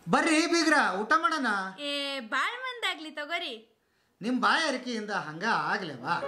ಬರ್ರಿ ಬೀಗ್ರ ಊಟ ಮಾಡೋಣ ಏ ಬಾಳ್ ಮಂದಾಗ್ಲಿ ತಗೋರಿ ನಿಮ್ಮ ಬಾಯ ಅರಿಕೆಯಿಂದ ಹಂಗ ಆಗ್ಲೇವಾ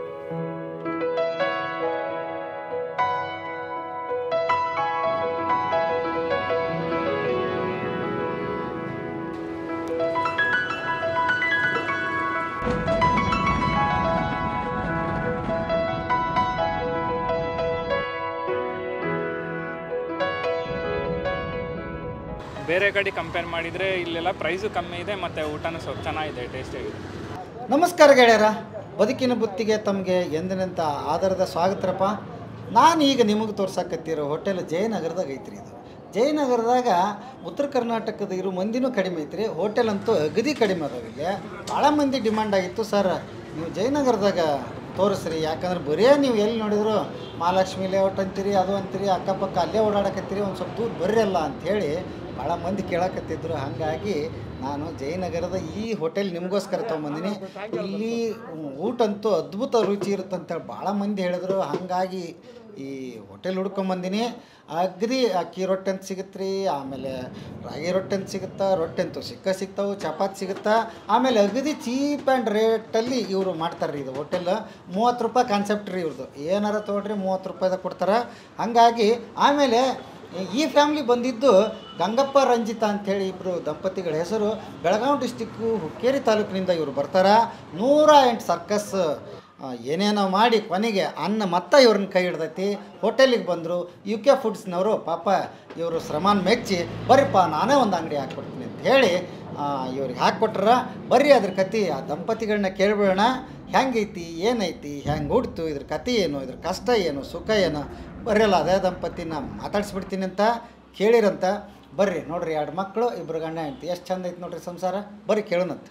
ಬೇರೆ ಕಡೆ ಕಂಪೇರ್ ಮಾಡಿದರೆ ಇಲ್ಲೆಲ್ಲ ಪ್ರೈಸು ಕಮ್ಮಿ ಇದೆ ಮತ್ತು ಊಟನೂ ಸ್ವಲ್ಪ ಚೆನ್ನಾಗಿದೆ ಟೇಸ್ಟಿಯಾಗಿದೆ ನಮಸ್ಕಾರ ಗೆಳೆಯರ ಬದುಕಿನ ಬುತ್ತಿಗೆ ತಮಗೆ ಎಂದಿನಂತ ಆಧಾರದ ಸ್ವಾಗತರಪ್ಪ ನಾನು ಈಗ ನಿಮಗೆ ತೋರ್ಸಕತ್ತಿರೋ ಹೋಟೆಲ್ ಜಯನಗರದಾಗ ಐತ್ರಿ ಇದು ಜಯನಗರದಾಗ ಉತ್ತರ ಕರ್ನಾಟಕದ ಇರೋ ಮಂದಿನೂ ಕಡಿಮೆ ಐತ್ರಿ ಹೋಟೆಲ್ ಅಂತೂ ಅಗದಿ ಕಡಿಮೆ ಅದಾವ ಇಲ್ಲಿ ಭಾಳ ಮಂದಿ ಡಿಮಾಂಡ್ ಆಗಿತ್ತು ಸರ್ ನೀವು ಜಯನಗರದಾಗ ತೋರಿಸ್ರಿ ಯಾಕಂದ್ರೆ ಬರೇ ನೀವು ಎಲ್ಲಿ ನೋಡಿದ್ರು ಮಹಾಲಕ್ಷ್ಮಿ ಲೇಔಟ್ ಅಂತೀರಿ ಅದು ಅಂತೀರಿ ಅಕ್ಕಪಕ್ಕ ಅಲ್ಲೇ ಓಡಾಡಕತ್ತೀರಿ ಒಂದು ಸ್ವಲ್ಪ ದೂರ ಬರ್ರಲ್ಲ ಅಂಥೇಳಿ ಭಾಳ ಮಂದಿ ಕೇಳಕತ್ತಿದ್ರು ಹಾಗಾಗಿ ನಾನು ಜಯನಗರದ ಈ ಹೋಟೆಲ್ ನಿಮಗೋಸ್ಕರ ತೊಗೊಂಬಂದಿನಿ ಇಲ್ಲಿ ಊಟ ಅಂತೂ ಅದ್ಭುತ ರುಚಿ ಇರುತ್ತಂತೇಳಿ ಭಾಳ ಮಂದಿ ಹೇಳಿದ್ರು ಹಾಗಾಗಿ ಈ ಹೋಟೆಲ್ ಹುಡ್ಕೊಂಬಂದಿನಿ ಅಗದಿ ಅಕ್ಕಿ ರೊಟ್ಟೆ ಅಂತ ಸಿಗುತ್ತೆ ರೀ ಆಮೇಲೆ ರಾಗಿ ರೊಟ್ಟೆ ಅಂತ ಸಿಗುತ್ತಾ ರೊಟ್ಟೆ ಅಂತೂ ಸಿಕ್ಕ ಸಿಗ್ತಾವೆ ಚಪಾತಿ ಸಿಗುತ್ತಾ ಆಮೇಲೆ ಅಗದಿ ಚೀಪ್ ಆ್ಯಂಡ್ ರೇಟಲ್ಲಿ ಇವರು ಮಾಡ್ತಾರೆ ರೀ ಇದು ಹೋಟೆಲ್ ಮೂವತ್ತು ರೂಪಾಯಿ ಕಾನ್ಸೆಪ್ಟ್ ರೀ ಇವ್ರದ್ದು ಏನಾರ ತೊಗೊಳ್ರಿ ಮೂವತ್ತು ರೂಪಾಯಿದಾಗ ಕೊಡ್ತಾರೆ ಹಾಗಾಗಿ ಆಮೇಲೆ ಈ ಫ್ಯಾಮ್ಲಿ ಬಂದಿದ್ದು ಗಂಗಪ್ಪ ರಂಜಿತಾ ಅಂಥೇಳಿ ಇಬ್ಬರು ದಂಪತಿಗಳ ಹೆಸರು ಬೆಳಗಾವಿ ಡಿಸ್ಟಿಕ್ಕು ಹುಕ್ಕೇರಿ ತಾಲೂಕಿನಿಂದ ಇವರು ಬರ್ತಾರ ನೂರ ಎಂಟು ಸರ್ಕಸ್ ಆ, ಏನೇನೋ ಮಾಡಿ ಕೊನೆಗೆ ಅನ್ನ ಮತ್ತೆ ಇವ್ರನ್ನ ಕೈ ಹಿಡ್ದೈತಿ ಹೋಟೆಲಿಗೆ ಬಂದರು ಯು ಕೆ ಫುಡ್ಸ್ನವರು ಪಾಪ ಇವರು ಶ್ರಮಾನ್ ಮೆಚ್ಚಿ ಬರ್ರಿಪ್ಪ ನಾನೇ ಒಂದು ಅಂಗಡಿ ಹಾಕ್ಕೊಡ್ತೀನಿ ಅಂತ ಹೇಳಿ ಆ, ಇವ್ರಿಗೆ ಹಾಕ್ಕೊಟ್ರ ಬರ್ರಿ ಅದ್ರ ಕತೆ ಆ ದಂಪತಿಗಳನ್ನ ಕೇಳ್ಬಿಡೋಣ ಹೆಂಗೈತಿ ಏನೈತಿ ಹೆಂಗೆ ಹುಡ್ತು ಇದ್ರ ಕತೆ ಏನು ಇದ್ರ ಕಷ್ಟ ಏನು ಸುಖ ಏನು ಬರ್ರಲ್ಲ ಅದೇ ದಂಪತಿನ ಮಾತಾಡ್ಸ್ಬಿಡ್ತೀನಿ ಅಂತ ಕೇಳಿರಂತ ಬರ್ರಿ ನೋಡ್ರಿ ಎರಡು ಮಕ್ಕಳು ಇಬ್ರು ಗಂಡ ಹೆಂಡ್ತಿ ಎಷ್ಟು ಚಂದ ಐತಿ ನೋಡ್ರಿ ಸಂಸಾರ ಬರ್ರಿ ಕೇಳೋಣಂತ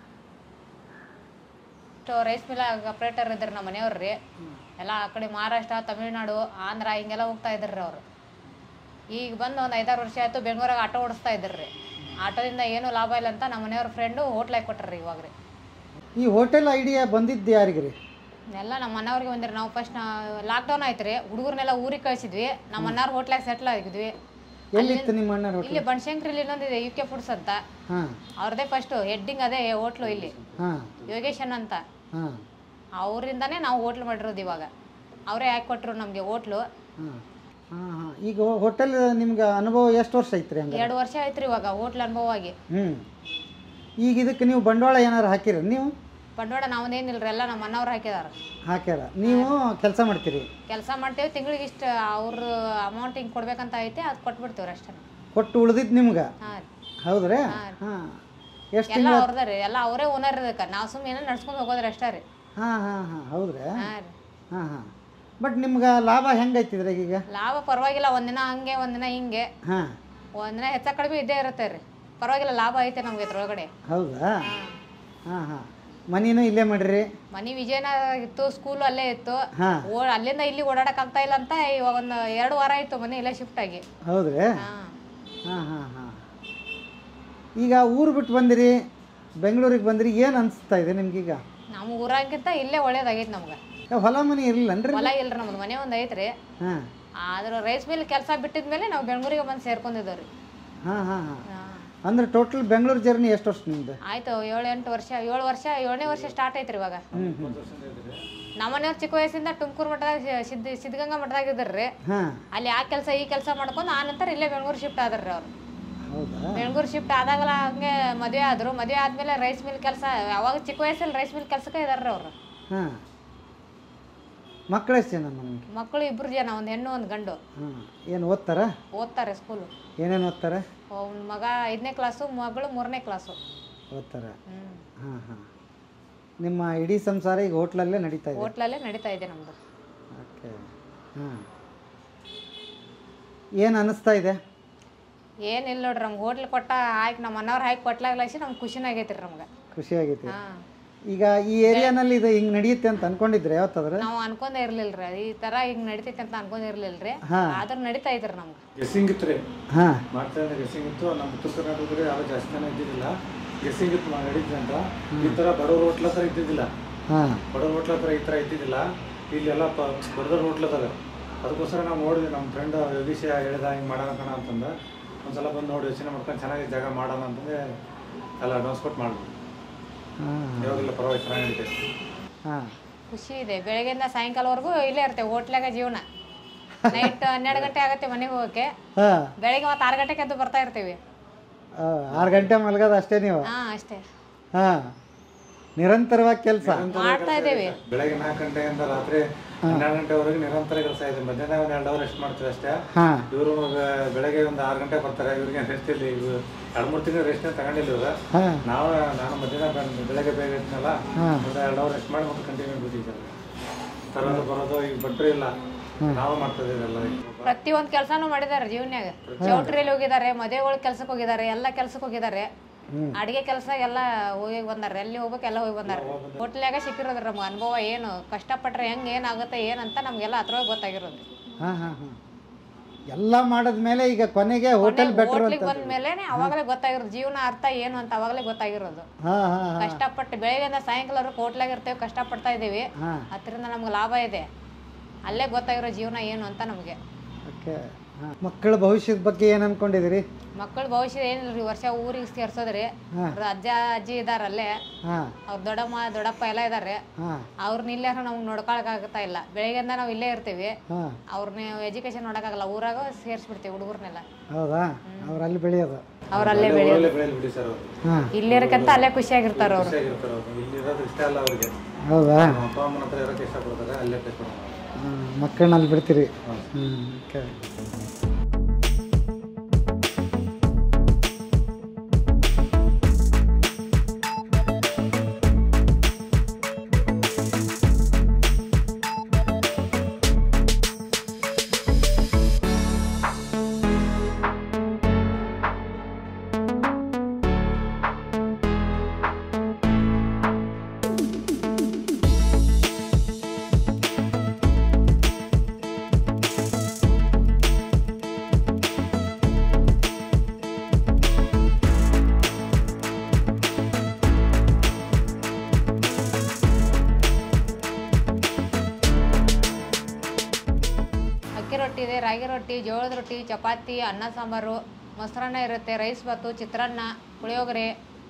ಇಷ್ಟು ರೈಸ್ ಮಿಲ್ ಆಪ್ರೇಟರ್ ಇದ್ರು ನಮ್ಮ ಮನೆಯವ್ರು ರೀ ಎಲ್ಲ ಆ ಕಡೆ ಮಹಾರಾಷ್ಟ್ರ ತಮಿಳ್ನಾಡು ಆಂಧ್ರ ಹಿಂಗೆಲ್ಲ ಹೋಗ್ತಾ ಇದ್ರಿ ಅವ್ರು ಈಗ ಬಂದು ಒಂದು ಐದಾರು ವರ್ಷ ಆಯ್ತು ಬೆಂಗಳೂರಾಗ ಆಟೋ ಓಡಿಸ್ತಾ ಇದ್ರಿ ರೀ ಆಟೋದಿಂದ ಏನೂ ಲಾಭ ಇಲ್ಲ ಅಂತ ನಮ್ಮ ಮನೆಯವ್ರ ಫ್ರೆಂಡು ಹೋಟ್ಲಾಗಿ ಕೊಟ್ರಿ ಇವಾಗ ರೀ ಈ ಹೋಟೆಲ್ ಐಡಿಯಾ ಬಂದಿದ್ದು ಯಾರಿಗೆ ರೀ ಎಲ್ಲ ನಮ್ಮ ಮನೆಯವ್ರಿಗೆ ಬಂದಿರಿ ನಾವು ಫಸ್ಟ್ ಲಾಕ್ಡೌನ್ ಆಯ್ತು ರೀ ಹುಡುಗರ್ನೆಲ್ಲ ಊರಿಗೆ ಕಳಿಸಿದ್ವಿ ನಮ್ಮ ಅಣ್ಣವ್ರ ಹೋಟ್ಲಾಗ ಸೆಟ್ಲ್ ಆಗಿದ್ವಿ ಎಲ್ಲಿತ್ತು ನಿಮ್ಮ ಅಣ್ಣನ ಹೋಟೆಲ್ ಇಲ್ಲಿ ಬನಶಂಕರಿಲಿ ಇನ್ನೊಂದಿದೆ ಯು ಕೆ ಫುಡ್ಸ್ ಅಂತ ಹಾಂ ಅವ್ರದ್ದೇ ಫಸ್ಟು ಹೆಡ್ಡಿಂಗ್ ಅದೇ ಹೋಟ್ಲು ಇಲ್ಲಿ ಹಾಂ ಯೋಗೇಶನ್ ಅಂತ ಹಾಂ ಅವರಿಂದನೇ ನಾವು ಹೋಟ್ಲ್ ಮಾಡಿರೋದು ಇವಾಗ ಅವರೇ ಹಾಕಿ ಕೊಟ್ಟರು ನಮಗೆ ಹೋಟ್ಲು ಹಾಂ ಹಾಂ ಹಾಂ ಈಗ ಹೋಟೆಲ್ ನಿಮ್ಗೆ ಅನುಭವ ಎಷ್ಟು ವರ್ಷ ಐತ್ರಿ ಹಂಗೆ ಎರಡು ವರ್ಷ ಆಯ್ತು ಇವಾಗ ಹೋಟ್ಲ್ ಅನುಭವ ಆಗಿ ಹ್ಞೂ ಈಗ ಇದಕ್ಕೆ ನೀವು ಬಂಡವಾಳ ಏನಾರು ಹಾಕಿರಿ ನೀವು ಬಂಡವಾಳ ನಾವೇನಿಲ್ರಿ ಎಲ್ಲ ನಮ್ಮ ಅಣ್ಣವ್ರು ಹಾಕಿದಾರ ಹಾಕ್ಯಾರ ನೀವು ಕೆಲಸ ಮಾಡ್ತೀರಿ ಕೆಲಸ ಮಾಡ್ತೇವೆ ತಿಂಗಳಿಗೆ ಇಷ್ಟು ಅವ್ರ ಅಮೌಂಟ್ ಹಿಂಗೆ ಕೊಡ್ಬೇಕಂತ ಐತೆ ಅದು ಕೊಟ್ಬಿಡ್ತೀವ್ರಿ ಅಷ್ಟೇ ಕೊಟ್ಟು ಉಳ್ದಿದ್ದು ನಿಮ್ಗೆ ಹಾಂ ಹೌದ್ರಿ ಹಾಂ ಎಷ್ಟು ಎಲ್ಲ ಅವ್ರದ ರೀ ಎಲ್ಲ ಅವರೇ ಓನರ್ ಇದಕ್ಕೆ ನಾವು ಸುಮ್ಮನೆ ಏನೋ ನಡ್ಸ್ಕೊಂಡು ಹೋಗೋದ್ರಿ ಅಷ್ಟೇ ರೀ ಹಾಂ ಹಾಂ ಹಾಂ ಹೌದ್ರಿ ಹಾಂ ರೀ ಹಾಂ ಹಾಂ ಬಟ್ ನಿಮ್ಗೆ ಲಾಭ ಹೆಂಗೈತಿದ್ರಿ ಈಗ ಲಾಭ ಪರವಾಗಿಲ್ಲ ಒಂದಿನ ಹಂಗೆ ಒಂದಿನ ಹಿಂಗೆ ಹಾಂ ಒಂದಿನ ಹೆಚ್ಚ ಕಡಿಮೆ ಇದ್ದೇ ಇರುತ್ತೆ ರೀ ಪರವಾಗಿಲ್ಲ ಲಾಭ ಐತೆ ನಮ್ಗೆ ಇದ್ರೊಳಗಡೆ ಹೌದಾ ಹಾಂ ಹಾಂ ಮನಿನೂ ಇಲ್ಲೇ ಮಾಡಿರಿ ಮನೆ ವಿಜಯನಗರ ಇತ್ತು ಸ್ಕೂಲ್ ಅಲ್ಲೇ ಇತ್ತು ಹಾಂ ಓ ಅಲ್ಲಿಂದ ಇಲ್ಲಿ ಓಡಾಡಕ್ ಆಗ್ತಾ ಇಲ್ಲ ಅಂತ ಇವಾಗ ಒಂದು ಎರಡು ವಾರ ಆಯ್ತು ಮನೆ ಇಲ್ಲೇ ಶಿಫ್ಟ್ ಆಗಿ ಹೌದ್ರಿ ಹಾ ಹಾಂ ಹಾಂ ಹಾಂ ಈಗ ಊರು ಬಿಟ್ಟು ಬಂದಿರಿ ಬೆಂಗಳೂರಿಗೆ ಬಂದಿರಿ ಏನು ಅನಿಸ್ತಾ ಇದೆ ನಿಮ್ಗೀಗ ನಮ್ಮ ಊರಾಗಿಂತ ಇಲ್ಲೇ ಒಳ್ಳೇದಾಗೈತೆ ನಮ್ಗೆ ಏ, ಹೊಲ ಮನೆ ಇರಲಿಲ್ಲನ್ರಿ ಹೊಲ ಇಲ್ರಿ ನಮ್ದು ಮನೆ ಒಂದು ಐತ್ರಿ ಹಾಂ ಆದ್ರೆ ರೈಸ್ ಮಿಲ್ ಕೆಲಸ ಬಿಟ್ಟಿದ್ಮೇಲೆ ನಾವು ಬೆಂಗಳೂರಿಗೆ ಬಂದು ಸೇರ್ಕೊಂಡಿದ್ದೇವ್ರಿ ಹಾಂ ಹಾಂ ಹಾಂ ಅಂದ್ರೆ ಟೋಟಲ್ ಬೆಂಗಳೂರು ಜರ್ನಿ ಎಷ್ಟು ವರ್ಷ ನಿಮ್ದು ಆಯ್ತು ಏಳು ಎಂಟು ವರ್ಷ ಏಳು ವರ್ಷ ಏಳನೇ ವರ್ಷ ಸ್ಟಾರ್ಟ್ ಐತ್ರಿ ಇವಾಗ ಹ್ಞೂ ಹ್ಞೂ ನಮ್ಮ ಮನೆಯವ್ರು ಚಿಕ್ಕ ವಯಸ್ಸಿಂದ ತುಮಕೂರು ಮಠದಾಗ ಶಿ- ಸಿದ್ಧ ಸಿದ್ಧಗಂಗಾ ಮಠದಾಗ ಇದ್ರಿ ಹಾಂ ಅಲ್ಲಿ ಆ ಕೆಲಸ ಈ ಕೆಲಸ ಮಾಡ್ಕೊಂಡು ಆ ನಂತರ ಇಲ್ಲೇ ಬೆಂಗಳೂರು ಶಿಫ್ಟ್ ಆದ್ರಿ ಅವ್ರು ಹೌದಾ ಬೆಂಗಳೂರು ಶಿಫ್ಟ್ ಆದಾಗಲ ಹಂಗೆ ಮದುವೆ ಆದ್ರು ಮದುವೆ ಆದ್ಮೇಲೆ ರೈಸ್ ಮಿಲ್ ಕೆಲಸ ಯಾವಾಗ ಚಿಕ್ಕ ವಯಸ್ಸಲ್ಲಿ ರೈಸ್ ಮಿಲ್ ಕೆಲಸಕ್ಕೆ ಇದಾರ್ರಿ ಅವ್ರು ಹಾಂ ಮಕ್ಕಳು ಎಷ್ಟು ಜನ ನಮಗೆ ಮಕ್ಕಳು ಇಬ್ರು ಜನ ಒಂದು ಹೆಣ್ಣು ಒಂದು ಗಂಡು ಹಾಂ ಏನು ಓದ್ತಾರ ಓದ್ತಾರೆ ಸ್ಕೂಲು ಏನೇನು ಓದ್ತಾರೆ ಅವ್ನ ಮಗ ಐದನೇ ಕ್ಲಾಸು ಮಗಳು ಮೂರನೇ ಕ್ಲಾಸು ಓದ್ತಾರೆ ಹ್ಞೂ ಹಾಂ ಹಾಂ ನಿಮ್ಮ ಇಡೀ ಸಂಸಾರ ಈಗ ಹೋಟ್ಲಲ್ಲೇ ನಡೀತಾ ಇದೆ ಹೋಟ್ಲಲ್ಲೇ ನಡೀತಾ ಇದೆ ನಮ್ಮದು ಓಕೆ ಹಾಂ ಏನು ಅನ್ನಿಸ್ತಾ ಇದೆ ಏನಿಲ್ಲ ನೋಡ್ರಿ ನಮ್ಗೆ ಹೋಟ್ಲ್ ಕೊಟ್ಟ ಹಾಕಿ ನಮ್ಮ ಮನೆಯವ್ರು ಹಾಕಿ ಕೊಟ್ಲಾಗ್ಲಾಸಿ ನಮ್ಗೆ ಖುಷಿನ ಆಗೈತೆ ರೀ ನಮ್ಗೆ ಖುಷಿಯಾಗೈತಿ ಹಾಂ ಈಗ ಈ ಏರಿಯಾನಲ್ಲಿ ಇದು ಹಿಂಗೆ ನಡೆಯುತ್ತೆ ಅಂತ ಅನ್ಕೊಂಡಿದ್ರೆ ಯಾವತ್ತಾದ್ರೆ ನಾವು ಅನ್ಕೊಂಡೇ ಇರ್ಲಿಲ್ಲ ರೀ ಈ ಥರ ಹಿಂಗೆ ನಡಿತೈತೆ ಅಂತ ಅನ್ಕೊಂಡಿರ್ಲಿಲ್ಲ ರೀ ಹಾಂ. ಆದ್ರೆ ನಡೀತಾ ಐತ್ರಿ ನಮ್ಗೆ ಗೆಸ್ಸಿಂಗ್ ಇತ್ತು ರೀ ಹಾಂ ಮಾಡ್ತಾ ಇದ್ದ ಗೆಸ್ಸಿಂಗ್ ಇತ್ತು ನಮ್ಮ ಉತ್ತರ ಕರ್ನಾಟಕದಲ್ಲಿ ಯಾರು ಜಾಸ್ತಿ ಜನ ಇದ್ದಿದ್ದಿಲ್ಲ ಗೆಸ್ಸಿಂಗ್ ಇತ್ತು ನಡೀತಿದೆ ಅಂತ ಈ ಥರ ಬಡವ್ರ ಹೋಟ್ಲ ಹತ್ರ ಇದ್ದಿದ್ದಿಲ್ಲ ಹಾಂ ಬಡವ್ರ ಹೋಟ್ಲ ಹತ್ರ ಈ ಥರ ಇದ್ದಿದ್ದಿಲ್ಲ ಇಲ್ಲೆಲ್ಲ ಪ ಬಡದವ್ರ ಹೋಟ್ಲ ಅದಾವೆ ಅದಕ್ಕೋಸ್ಕರ ನಾವು ನೋಡಿದ್ವಿ ನಮ್ಮ ಫ್ರೆಂಡ್ ಯೋಗೀಶ ಹೇಳ್ದ ಹಿಂಗೆ ಮಾಡೋಣ ಕಣ ಅಂತಂದ ಒಂದ್ಸಲ ಬಂದು ನೋಡಿ ಯೋಚನೆ ಮಾಡ್ಕೊಂಡು ಚೆನ್ನಾಗಿ ಜಾಗ ಮಾಡೋಣ ಅಂತಂದ್ರೆ ಎಲ್ಲ ಅಡ್ವಾನ್ಸ್ ಕೊಟ್ಟು ಮಾಡ್ಬೋದು ಹಾಂ ಇವಾಗೆಲ್ಲ ಪರವಾಗಿ ಚೆನ್ನಾಗಿ ನಡೀತೈತೆ ಹಾಂ ಖುಷಿ ಇದೆ ಬೆಳಗ್ಗೆಯಿಂದ ಸಾಯಂಕಾಲವರೆಗೂ ಇಲ್ಲೇ ಇರ್ತೇವೆ ಹೋಟ್ಲಾಗ ಜೀವನ ನೈಟ್ ಹನ್ನೆರಡು ಗಂಟೆ ಆಗತ್ತೆ ಮನೆಗೆ ಹೋಗೋಕೆ ಹಾಂ ಬೆಳಗ್ಗೆ ಮತ್ತೆ ಆರು ಗಂಟೆಗೆ ಎದ್ದು ಬರ್ತಾ ಇರ್ತೀವಿ ಆರು ಗಂಟೆ ಮಲಗೋದು ಅಷ್ಟೇ ನೀವು ಹಾ ಅಷ್ಟೇ ಹಾಂ ನಿರಂತರವಾಗಿ ಕೆಲಸ ಮಾಡ್ತಾ ಇದ್ದೇವೆ ಬೆಳಗ್ಗೆ ನಾಲ್ಕು ಗಂಟೆಯಿಂದ ರಾತ್ರಿ ಹನ್ನೆರಡು ಗಂಟೆವರೆಗೆ ನಿರಂತರ ಕೆಲಸ ಇದೆ ಮಧ್ಯಾಹ್ನ ಒಂದು ಎರಡು ಅವರ್ ರೆಸ್ಟ್ ಮಾಡ್ತೀವಿ ಅಷ್ಟೇ ಹಾಂ ಇವರು ಬೆಳಗ್ಗೆ ಒಂದು ಆರು ಗಂಟೆ ಬರ್ತಾರೆ ಇವ್ರಿಗೆ ರೆಸ್ಟ್ ಇಲ್ಲ ಇವ್ರು ಎರಡು ಮೂರು ತಿಂಗಳು ರೆಸ್ಟ್ ತಗೊಂಡಿಲ್ಲ ಇವ್ರು ಹಾಂ ನಾವು ನಾನು ಮಧ್ಯಾಹ್ನ ಬಂದ್- ಬೆಳಗ್ಗೆ ಬೇಗ ಇರ್ತೀನಲ್ಲ ಹಾಂ. ಒಂದು ಎರಡು ಅವರ್ ರೆಸ್ಟ್ ಮಾಡಿ ಮತ್ತೆ ಕಂಟಿನ್ಯೂ ಬಿಟ್ಟಿದ್ದಾರೆ ತರೋದು ಬರೋದು ಈಗ ಭಟ್ರು ಇಲ್ಲ ನಾವು ಮಾಡ್ತಾ ಇದೀವಲ್ಲ ಪ್ರತಿಯೊಂದು ಕೆಲಸನೂ ಮಾಡಿದ್ದಾರೆ ಜೀವನ್ಯಾಗ ಚೌಟ್ರಿಯಲ್ಲಿ ಹೋಗಿದ್ದಾರೆ ಮದುವೆಗಳ ಕೆಲ್ಸಕ್ಕೆ ಹೋಗಿದ್ದಾರೆ ಎಲ್ಲ ಕೆಲ್ಸಕ್ಕೆ ಹೋಗಿದ್ದಾರೆ ಅಡಿಗೆ ಕೆಲಸ ಎಲ್ಲ ಹೋಗಿ ಬಂದಾರೆ ಎಲ್ಲಿ ಹೋಗ್ಬೇಕು ಎಲ್ಲ ಹೋಗಿ ಬಂದಾರೆ ಹೋಟ್ಲ್ಯಾಗ ಸಿಕ್ಕಿರೋದ್ರಿ ನಮ್ಗೆ ಅನುಭವ ಏನು ಕಷ್ಟಪಟ್ರೆ ಹೆಂಗೆ ಏನಾಗುತ್ತೆ ಏನಂತ ನಮಗೆಲ್ಲ ಅದ್ರೊಳಗೆ ಗೊತ್ತಾಗಿರೋದು ಹಾಂ ಹಾಂ ಹಾಂ ಎಲ್ಲ ಮಾಡಿದ್ಮೇಲೆ ಈಗ ಕೊನೆಗೆ ಹೋಟೆಲ್ ಬೆಟ್ರು ಅಂತ ಹೋಟ್ಲಿಗೆ ಬಂದ ಮೇಲೆ ಅವಾಗಲೇ ಗೊತ್ತಾಗಿರೋದು ಜೀವನ ಅರ್ಥ ಏನು ಅಂತ ಅವಾಗಲೇ ಗೊತ್ತಾಗಿರೋದು ಹಾಂ ಹಾಂ ಹಾಂ ಕಷ್ಟಪಟ್ಟು ಬೆಳಗ್ಗೆಯಿಂದ ಸಾಯಂಕಾಲವರೆಗೂ ಹೋಟ್ಲಾಗ ಇರ್ತೇವೆ ಕಷ್ಟಪಡ್ತಾ ಇದ್ದೀವಿ ಹಾಂ ಅದರಿಂದ ನಮ್ಗೆ ಲಾಭ ಇದೆ ಅಲ್ಲೇ ಗೊತ್ತಾಗಿರೋ ಜೀವನ ಏನು ಅಂತ ನಮಗೆ ಓಕೆ ಹಾಂ ಮಕ್ಕಳ ಭವಿಷ್ಯದ ಬಗ್ಗೆ ಏನು ಅನ್ಕೊಂಡಿದ್ದೀರಿ ಮಕ್ಕಳ ಭವಿಷ್ಯ ಏನಿಲ್ಲ ರೀ ವರ್ಷ ಊರಿಗೆ ಸೇರ್ಸೋದ್ರಿ ಹಾಂ. ಅವ್ರ ಅಜ್ಜ ಅಜ್ಜಿ ಇದಾರಲ್ಲೇ ಹಾಂ ಅವ್ರ ದೊಡ್ಡಮ್ಮ ದೊಡ್ಡಪ್ಪ ಎಲ್ಲ ಇದಾರೆ ಹಾಂ ಅವ್ರನ್ನ ಇಲ್ಲೇ ನಮ್ಗೆ ನೋಡ್ಕೊಳಕ್ ಆಗ್ತಾ ಇಲ್ಲ ಬೆಳಗ್ಗೆಯಿಂದ ನಾವು ಇಲ್ಲೇ ಇರ್ತೀವಿ ಹಾಂ ಅವ್ರನ್ನ ಎಜುಕೇಶನ್ ನೋಡೋಕ್ಕಾಗಲ್ಲ ಊರಾಗ ಸೇರಿಸ್ಬಿಡ್ತೀವಿ ಹುಡುಗರ್ನೆಲ್ಲ ಹೌದಾ ಅವ್ರು ಅಲ್ಲಿ ಬೆಳೆಯೋದು ಅವ್ರಲ್ಲೇ ಬೆಳೆಯೋದು ಒಳ್ಳೆ ಬೆಳೆಯಲ್ಲಿ ಬಿಡಿ ಸರ್ ಅವರು ಹಾಂ ಇಲ್ಲಿರಕ್ಕಂತ ಅಲ್ಲೇ ಖುಷಿಯಾಗಿರ್ತಾರ ಅವ್ರು ಖುಷಿಯಾಗಿರ್ತಾರೆ ಅವರು ಇಲ್ಲಿ ಇರೋದು ಇಷ್ಟ ಅಲ್ಲ ಅವ್ರಿಗೆ ಹೌದಾ ನಮ್ಮ ಅಪ್ಪ ಅಮ್ಮನ ಹತ್ರ ಇರೋಕೆ ಇಷ್ಟಪಡ್ತಾರೆ ಅಲ್ಲೇ ಕಷ್ಟ ಹಾಂ ಮಕ್ಕಳನ್ನ ಅಲ್ಲಿ ಬಿಡ್ತೀರಿ ಹ್ಞೂ ಓಕೆ ಅಕ್ಕಿ ರೊಟ್ಟಿ ಇದೆ ರಾಗಿ ರೊಟ್ಟಿ ಜೋಳದ ರೊಟ್ಟಿ ಚಪಾತಿ ಅನ್ನ ಸಾಂಬಾರು ಮೊಸರನ್ನ ಇರುತ್ತೆ ರೈಸ್ ಬಾತು ಚಿತ್ರಾನ್ನ ಪುಳಿಯೋಗರೆ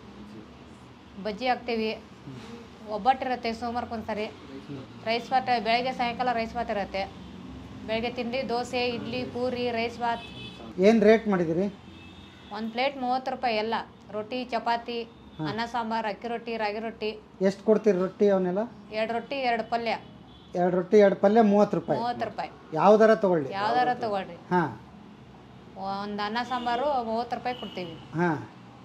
ಬಜ್ಜಿ ಹಾಕ್ತೀವಿ ಒಬ್ಬಟ್ಟಿರುತ್ತೆ ಸೋಮವಾರಕ್ಕೊಂದ್ಸರಿ ರೈಸ್ ಬಾತ್ ಬೆಳಗ್ಗೆ ಸಾಯಂಕಾಲ ರೈಸ್ ಬಾತ್ ಇರುತ್ತೆ ಬೆಳಗ್ಗೆ ತಿಂಡಿ ದೋಸೆ ಇಡ್ಲಿ ಪೂರಿ ರೈಸ್ ಬಾತ್ ಏನು ರೇಟ್ ಮಾಡಿದ್ದೀರಿ ಒಂದು ಪ್ಲೇಟ್ ಮೂವತ್ತು ರೂಪಾಯಿ ಎಲ್ಲ ರೊಟ್ಟಿ ಚಪಾತಿ ಅನ್ನ ಸಾಂಬಾರು ಅಕ್ಕಿ ರೊಟ್ಟಿ ರಾಗಿ ರೊಟ್ಟಿ ಎಷ್ಟು ಕೊಡ್ತೀರಿ ರೊಟ್ಟಿ ಅವನ್ನೆಲ್ಲ ಎರಡು ರೊಟ್ಟಿ ಎರಡು ಪಲ್ಯ ಎರಡು ರೊಟ್ಟಿ ಎರಡು ಪಲ್ಯ ಮೂವತ್ತು ರೂಪಾಯಿ ಮೂವತ್ತು ರೂಪಾಯಿ ಯಾವ್ದಾರ ತಗೊಳ್ಳಿ ಯಾವ್ದಾರ ತಗೊಳ್ರಿ ಹಾಂ ಒಂದು ಅನ್ನ ಸಾಂಬಾರು ಮೂವತ್ತು ರೂಪಾಯಿ ಕೊಡ್ತೀವಿ ಹಾಂ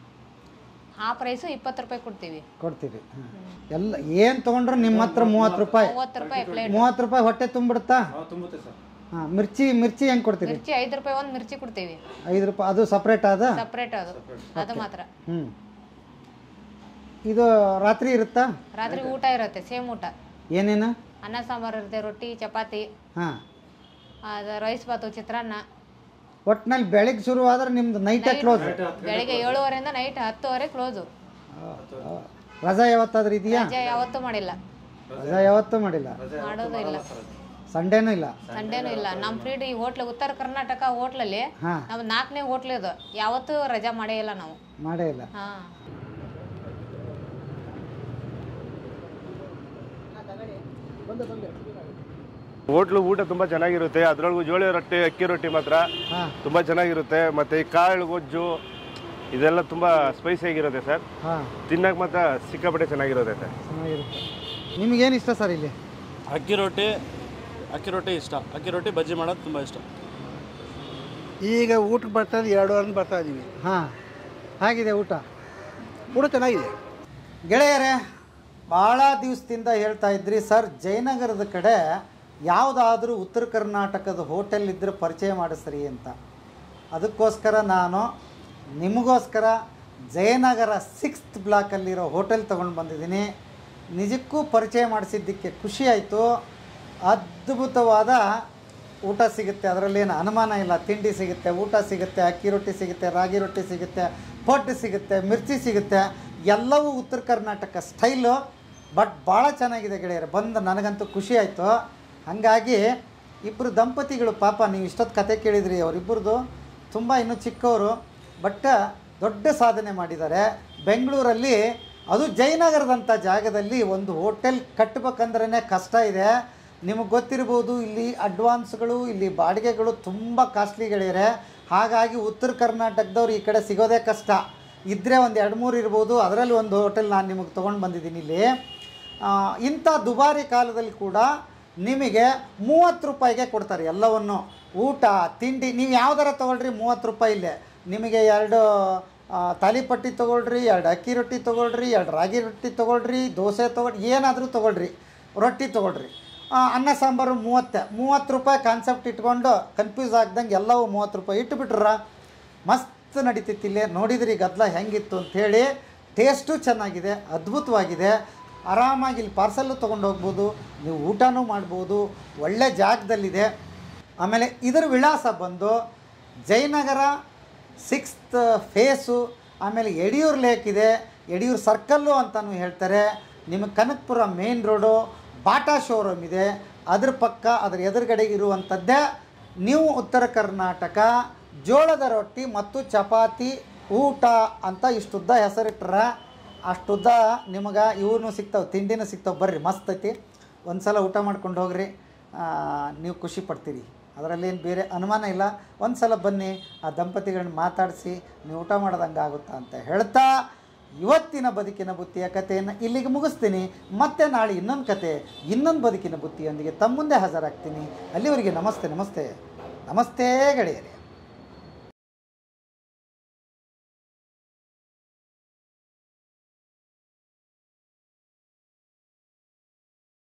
ಹಾಫ್ ರೈಸು ಇಪ್ಪತ್ತು ರೂಪಾಯಿ ಕೊಡ್ತೀವಿ ಕೊಡ್ತೀರಿ ಹಾಂ ಎಲ್ಲ ಏನು ತೊಗೊಂಡ್ರು ನಿಮ್ಮ ಹತ್ರ ಮೂವತ್ತು ರೂಪಾಯಿ ಮೂವತ್ತು ರೂಪಾಯಿ ಪ್ಲೇಟ್ ಮೂವತ್ತು ರೂಪಾಯಿ ಹೊಟ್ಟೆ ತುಂಬಿಡುತ್ತಾ ನಾವು ತುಂಬುತ್ತೆ ಸರ್ ಹಾಂ ಮಿರ್ಚಿ ಮಿರ್ಚಿ ಹೆಂಗೆ ಕೊಡ್ತೀರಿ ಮಿರ್ಚಿ ಐದು ರೂಪಾಯಿ ಒಂದು ಮಿರ್ಚಿ ಕೊಡ್ತೀವಿ ಐದು ರೂಪಾಯಿ ಅದು ಸಪ್ರೇಟ್ ಅದ ಸಪ್ರೇಟ್ ಅದು ಅದು ಮಾತ್ರ ಹ್ಞೂ ಇದು ರಾತ್ರಿ ಇರುತ್ತಾ ರಾತ್ರಿ ಊಟ ಇರುತ್ತೆ ಸೇಮ್ ಊಟ ಏನೇನು ಅನ್ನ ಸಾಂಬಾರು ಇರುತ್ತೆ ರೊಟ್ಟಿ ಚಪಾತಿ ಹಾಂ ಅದು ರೈಸ್ ಬಾತು ಚಿತ್ರಾನ್ನ ಒಟ್ಟಿನಲ್ಲಿ ಬೆಳಿಗ್ಗೆ ಶುರು ಆದ್ರೆ ನಿಮ್ದು ನೈಟೇ ಕ್ಲೋಸ್ ಬೆಳಿಗ್ಗೆ ಏಳುವರೆಯಿಂದ ನೈಟ್ ಹತ್ತುವರೆ ಕ್ಲೋಸು ರಜಾ ಯಾವತ್ತಾದ್ರೂ ಇದೆಯಾ ರಜೆ ಯಾವತ್ತೂ ಮಾಡಿಲ್ಲ ರಜಾ ಯಾವತ್ತೂ ಮಾಡಿಲ್ಲ ಮಾಡೋದು ಇಲ್ಲ ಸಂಡೇನೂ ಇಲ್ಲ ಸಂಡೇನೂ ಇಲ್ಲ ನಮ್ಮ ಫ್ರೀಡ್ ಈ ಹೋಟ್ಲ್ ಉತ್ತರ ಕರ್ನಾಟಕ ಹೋಟ್ಲಲ್ಲಿ ಹಾಂ ನಮ್ಮ ನಾಲ್ಕನೇ ಹೋಟ್ಲ್ ಇದು ಯಾವತ್ತೂ ರಜಾ ಮಾಡೇ ಇಲ್ಲ ನಾವು ಮಾಡೇ ಇಲ್ಲ ಹಾಂ ಹೋಟ್ಲು ಊಟ ತುಂಬ ಚೆನ್ನಾಗಿರುತ್ತೆ ಅದರೊಳಗೂ ಜೋಳಿ ರೊಟ್ಟಿ ಅಕ್ಕಿ ರೊಟ್ಟಿ ಮಾತ್ರ ಹಾಂ ತುಂಬ ಚೆನ್ನಾಗಿರುತ್ತೆ ಮತ್ತು ಈ ಕಾಳು ಗೊಜ್ಜು ಇದೆಲ್ಲ ತುಂಬ ಸ್ಪೈಸಿಯಾಗಿರುತ್ತೆ ಸರ್ ಹಾಂ ತಿನ್ನಕ್ಕೆ ಮಾತ್ರ ಸಿಕ್ಕಾಪಟ್ಟೆ ಚೆನ್ನಾಗಿರುತ್ತೆ ಸರ್ ಚೆನ್ನಾಗಿರುತ್ತೆ ನಿಮಗೇನು ಇಷ್ಟ ಸರ್ ಇಲ್ಲಿ ಅಕ್ಕಿ ರೊಟ್ಟಿ ಅಕ್ಕಿ ರೊಟ್ಟಿ ಇಷ್ಟ ಅಕ್ಕಿ ರೊಟ್ಟಿ ಬಜ್ಜಿ ಮಾಡೋದು ತುಂಬ ಇಷ್ಟ ಈಗ ಊಟಕ್ಕೆ ಬರ್ತಾ ಇದ್ದೀವಿ ಎರಡು ವಾರ ಬರ್ತಾ ಇದ್ದೀವಿ ಹಾಂ ಹೇಗಿದೆ ಊಟ ಊಟ ಚೆನ್ನಾಗಿದೆ ಗೆಳೆಯರೇ ಭಾಳ ದಿವಸದಿಂದ ಹೇಳ್ತಾ ಇದ್ರಿ ಸರ್ ಜಯನಗರದ ಕಡೆ ಯಾವುದಾದ್ರೂ ಉತ್ತರ ಕರ್ನಾಟಕದ ಹೋಟೆಲ್ ಇದ್ದರೆ ಪರಿಚಯ ಮಾಡಿಸ್ರಿ ಅಂತ ಅದಕ್ಕೋಸ್ಕರ ನಾನು ನಿಮಗೋಸ್ಕರ ಜಯನಗರ ಸಿಕ್ಸ್ತ್ ಬ್ಲಾಕಲ್ಲಿರೋ ಹೋಟೆಲ್ ತೊಗೊಂಡು ಬಂದಿದ್ದೀನಿ ನಿಜಕ್ಕೂ ಪರಿಚಯ ಮಾಡಿಸಿದ್ದಕ್ಕೆ ಖುಷಿ ಆಯಿತು ಅದ್ಭುತವಾದ ಊಟ ಸಿಗುತ್ತೆ ಅದರಲ್ಲೇನು ಅನುಮಾನ ಇಲ್ಲ ತಿಂಡಿ ಸಿಗುತ್ತೆ ಊಟ ಸಿಗುತ್ತೆ ಅಕ್ಕಿ ರೊಟ್ಟಿ ಸಿಗುತ್ತೆ ರಾಗಿ ರೊಟ್ಟಿ ಸಿಗುತ್ತೆ ಪೊಟ್ಟು ಸಿಗುತ್ತೆ ಮಿರ್ಚಿ ಸಿಗುತ್ತೆ ಎಲ್ಲವೂ ಉತ್ತರ ಕರ್ನಾಟಕ ಸ್ಟೈಲು ಬಟ್ ಭಾಳ ಚೆನ್ನಾಗಿದೆ ಗೆಳೆಯರೆ ಬಂದು ನನಗಂತೂ ಖುಷಿ ಆಯಿತು ಹಾಗಾಗಿ ಇಬ್ಬರು ದಂಪತಿಗಳು ಪಾಪ ನೀವು ಇಷ್ಟೊತ್ತು ಕತೆ ಕೇಳಿದ್ರಿ ಅವರಿಬ್ಬರದು ತುಂಬ ಇನ್ನೂ ಚಿಕ್ಕವರು ಬಟ್ ದೊಡ್ಡ ಸಾಧನೆ ಮಾಡಿದ್ದಾರೆ ಬೆಂಗಳೂರಲ್ಲಿ ಅದು ಜಯನಗರದಂಥ ಜಾಗದಲ್ಲಿ ಒಂದು ಹೋಟೆಲ್ ಕಟ್ಟಬೇಕಂದ್ರೇ ಕಷ್ಟ ಇದೆ ನಿಮಗೆ ಗೊತ್ತಿರ್ಬೋದು ಇಲ್ಲಿ ಅಡ್ವಾನ್ಸ್ಗಳು ಇಲ್ಲಿ ಬಾಡಿಗೆಗಳು ತುಂಬ ಕಾಸ್ಟ್ಲಿಗಳಿವೆ ಹಾಗಾಗಿ ಉತ್ತರ ಕರ್ನಾಟಕದವ್ರು ಈ ಕಡೆ ಸಿಗೋದೇ ಕಷ್ಟ ಇದ್ದರೆ ಒಂದು ಎರಡು ಮೂರು ಇರ್ಬೋದು ಅದರಲ್ಲಿ ಒಂದು ಹೋಟೆಲ್ ನಾನು ನಿಮಗೆ ತೊಗೊಂಡು ಬಂದಿದ್ದೀನಿ ಇಲ್ಲಿ ಆ, ಇಂಥ ದುಬಾರಿ ಕಾಲದಲ್ಲಿ ಕೂಡ ನಿಮಗೆ ಮೂವತ್ತು ರೂಪಾಯಿಗೆ ಕೊಡ್ತಾರೆ ಎಲ್ಲವನ್ನು ಊಟ ತಿಂಡಿ ನೀವು ಯಾವ್ದಾರ ತೊಗೊಳ್ರಿ ಮೂವತ್ತು ರೂಪಾಯಿ ಇಲ್ಲೇ ನಿಮಗೆ ಎರಡು ಆ, ತಾಲಿಪಟ್ಟಿ ತೊಗೊಳ್ರಿ ಎರಡು ಅಕ್ಕಿ ರೊಟ್ಟಿ ತೊಗೊಳ್ರಿ ಎರಡು ರಾಗಿ ರೊಟ್ಟಿ ತೊಗೊಳ್ರಿ ದೋಸೆ ತೊಗೊಳ್ರಿ ಏನಾದರೂ ತೊಗೊಳ್ರಿ ರೊಟ್ಟಿ ತೊಗೊಳ್ರಿ ಆ, ಅನ್ನ ಸಾಂಬಾರು ಮೂವತ್ತೆ ಮೂವತ್ತು ರೂಪಾಯಿ ಕಾನ್ಸೆಪ್ಟ್ ಇಟ್ಕೊಂಡು ಕನ್ಫ್ಯೂಸ್ ಆಗ್ದಂಗೆ ಎಲ್ಲವೂ ಮೂವತ್ತು ರೂಪಾಯಿ ಇಟ್ಟುಬಿಟ್ರ ಮಸ್ತ್ ನಡೀತಿತ್ತು ಇಲ್ಲೇ ನೋಡಿದ್ರಿ ಗದ್ದಲ ಹೆಂಗಿತ್ತು ಅಂಥೇಳಿ ಟೇಸ್ಟು ಚೆನ್ನಾಗಿದೆ ಅದ್ಭುತವಾಗಿದೆ ಆರಾಮಾಗಿ ಇಲ್ಲಿ ಪಾರ್ಸಲ್ಲು ತೊಗೊಂಡು ಹೋಗ್ಬೋದು ನೀವು ಊಟನೂ ಮಾಡ್ಬೋದು ಒಳ್ಳೆ ಜಾಗದಲ್ಲಿದೆ ಆಮೇಲೆ ಇದರ ವಿಳಾಸ ಬಂದು ಜಯನಗರ ಸಿಕ್ಸ್ತ್ ಫೇಸು ಆಮೇಲೆ ಯಡಿಯೂರು ಲೇಕ್ ಇದೆ ಯಡಿಯೂರು ಸರ್ಕಲ್ಲು ಅಂತಲೂ ಹೇಳ್ತಾರೆ ನಿಮಗೆ Kanakapura main road Bata showroom ಇದೆ ಅದ್ರ ಪಕ್ಕ ಅದ್ರ ಎದುರುಗಡೆ ಇರುವಂಥದ್ದೇ ನ್ಯೂ ಉತ್ತರ ಕರ್ನಾಟಕ ಜೋಳದ ರೊಟ್ಟಿ ಮತ್ತು ಚಪಾತಿ ಊಟ ಅಂತ ಇಷ್ಟುದ್ದ ಹೆಸರಿಟ್ರ ಅಷ್ಟುದ್ದ ನಿಮಗೆ ಇವನು ಸಿಗ್ತಾವೆ ತಿಂಡಿನೂ ಸಿಗ್ತಾವೆ ಬರ್ರಿ ಮಸ್ತ್ ಐತಿ ಒಂದು ಸಲ ಊಟ ಮಾಡ್ಕೊಂಡು ಹೋಗ್ರಿ ಆ, ನೀವು ಖುಷಿ ಪಡ್ತೀರಿ ಅದರಲ್ಲೇನು ಬೇರೆ ಅನುಮಾನ ಇಲ್ಲ ಒಂದು ಸಲ ಬನ್ನಿ ಆ ದಂಪತಿಗಳನ್ನ ಮಾತಾಡಿಸಿ ನೀವು ಊಟ ಮಾಡೋದಂಗೆ ಆಗುತ್ತಾ ಅಂತ ಹೇಳ್ತಾ ಇವತ್ತಿನ ಬದುಕಿನ ಬುತ್ತಿಯ ಕಥೆಯನ್ನು ಇಲ್ಲಿಗೆ ಮುಗಿಸ್ತೀನಿ ಮತ್ತೆ ನಾಳೆ ಇನ್ನೊಂದು ಕತೆ ಇನ್ನೊಂದು ಬದುಕಿನ ಬುತ್ತಿಯೊಂದಿಗೆ ತಮ್ಮ ಮುಂದೆ ಹಾಜರಾಗ್ತೀನಿ ಅಲ್ಲಿವರೆಗೆ ನಮಸ್ತೆ ನಮಸ್ತೆ ನಮಸ್ತೆ ಗೆಳೆಯರೇ